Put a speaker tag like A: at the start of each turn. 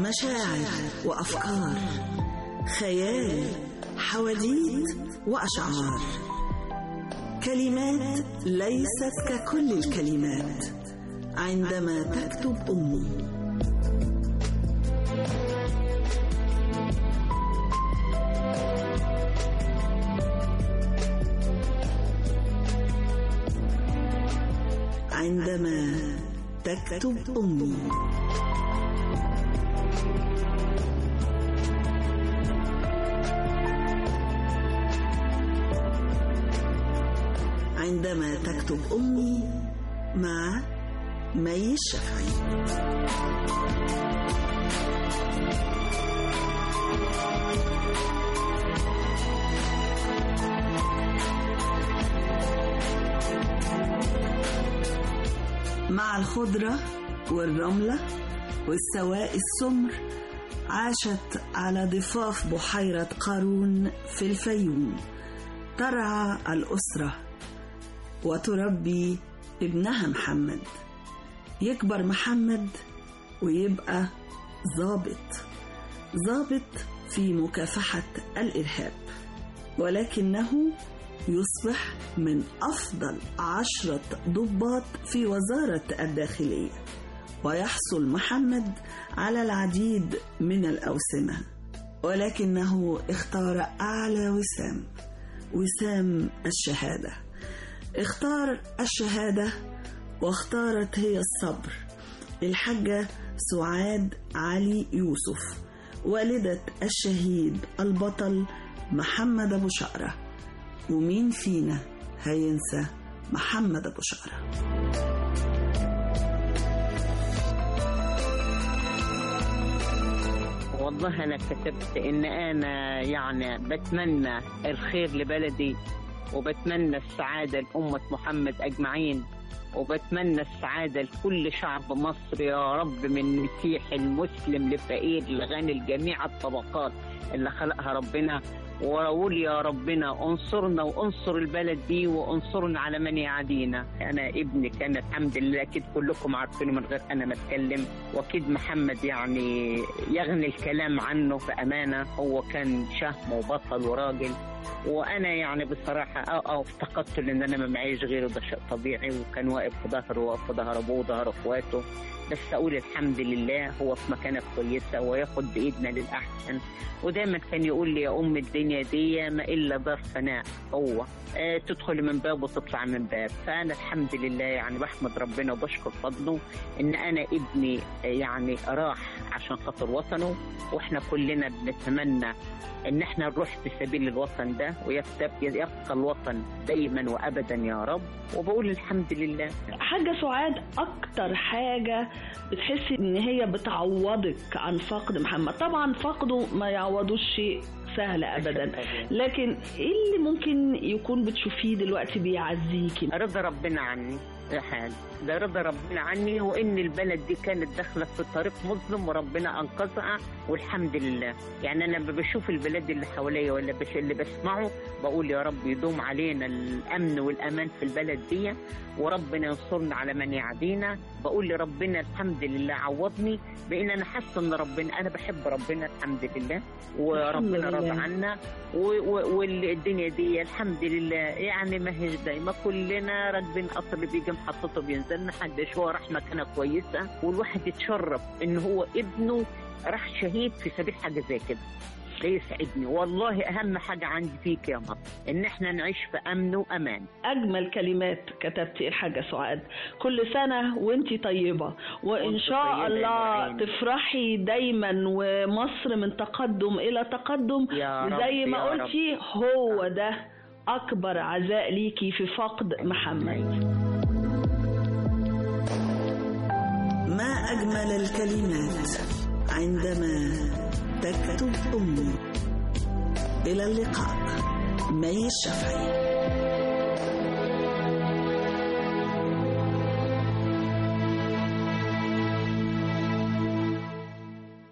A: مشاعر وأفكار خيال حواديت وأشعار كلمات ليست ككل الكلمات عندما تكتب أمي عندما تكتب أمي عندما تكتب أمي مع مي الشافعي مع الخضرة والرملة والسواء السمر عاشت على ضفاف بحيرة قارون في الفيوم ترعى الأسرة وتربي ابنها محمد يكبر محمد ويبقى ضابط ضابط في مكافحة الإرهاب ولكنه يصبح من أفضل عشرة ضباط في وزارة الداخلية ويحصل محمد على العديد من الأوسمة ولكنه اختار أعلى وسام وسام الشهادة اختار الشهادة واختارت هي الصبر الحاجة سعاد علي يوسف والدة الشهيد البطل محمد أبو شقرة ومين فينا هينسى محمد أبو شقرة
B: والله أنا كتبت إن أنا يعني بتمنى الخير لبلدي وبتمنى السعادة لأمة محمد أجمعين وبتمنى السعادة لكل شعب مصر يا رب من مسيح المسلم لفقير لغني لجميع الطبقات اللي خلقها ربنا واقول يا ربنا انصرنا وانصر البلد دي وانصرنا على من يعادينا انا ابني كان الحمد لله اكيد كلكم عارفينه من غير انا ما اتكلم واكيد محمد يعني يغني الكلام عنه بامانه هو كان شهم وبطل وراجل وانا يعني بصراحه اه اه افتقدت لان انا ما معيش غيره ده شيء طبيعي وكان واقف في ظهره وواقف في ظهر ابوه وظهر اخواته بس اقول الحمد لله هو في مكانه كويسه وياخد بايدنا للاحسن ودايما كان يقول لي يا ام الدنيا دي ما الا دار فناء هو آه تدخل من باب وتطلع من باب فانا الحمد لله يعني بحمد ربنا وبشكر فضله ان انا ابني آه يعني راح عشان خاطر وطنه واحنا كلنا بنتمنى ان احنا نروح في سبيل الوطن ده ويبقى الوطن دايما وابدا يا رب وبقول الحمد لله
C: حاجة سعاد أكتر حاجة بتحسي إن هي بتعوضك عن فقد محمد طبعا فقده ما يعوضوش شيء سهل أبدا لكن إيه اللي ممكن يكون بتشوفيه دلوقتي بيعزيكي
B: رضا ربنا عني يا حال ده رضا ربنا عني وان البلد دي كانت داخله في طريق مظلم وربنا انقذها والحمد لله يعني انا لما بشوف البلاد اللي حواليا ولا بش اللي بسمعه بقول يا رب يدوم علينا الامن والامان في البلد دي وربنا ينصرنا على من يعدينا بقول لربنا الحمد لله عوضني بان انا حاسه ان ربنا انا بحب ربنا الحمد لله وربنا رضى عنا والدنيا دي الحمد لله يعني ما هي دايما كلنا راكبين قطر اللي بيجي محطته بينزل محدش هو راح مكانه كويسه والواحد يتشرف ان هو ابنه راح شهيد في سبيل حاجه زي كده ده يسعدني والله اهم حاجه عندي فيك يا مصر ان احنا نعيش في امن وامان
C: اجمل كلمات كتبتي الحاجه سعاد كل سنه وانت طيبه وان شاء الله تفرحي دايما ومصر من تقدم الى تقدم وزي ما قلتي هو ده اكبر عزاء ليكي في فقد محمد
A: ما اجمل الكلمات عندما تكتب أمي إلى اللقاء مي الشافعي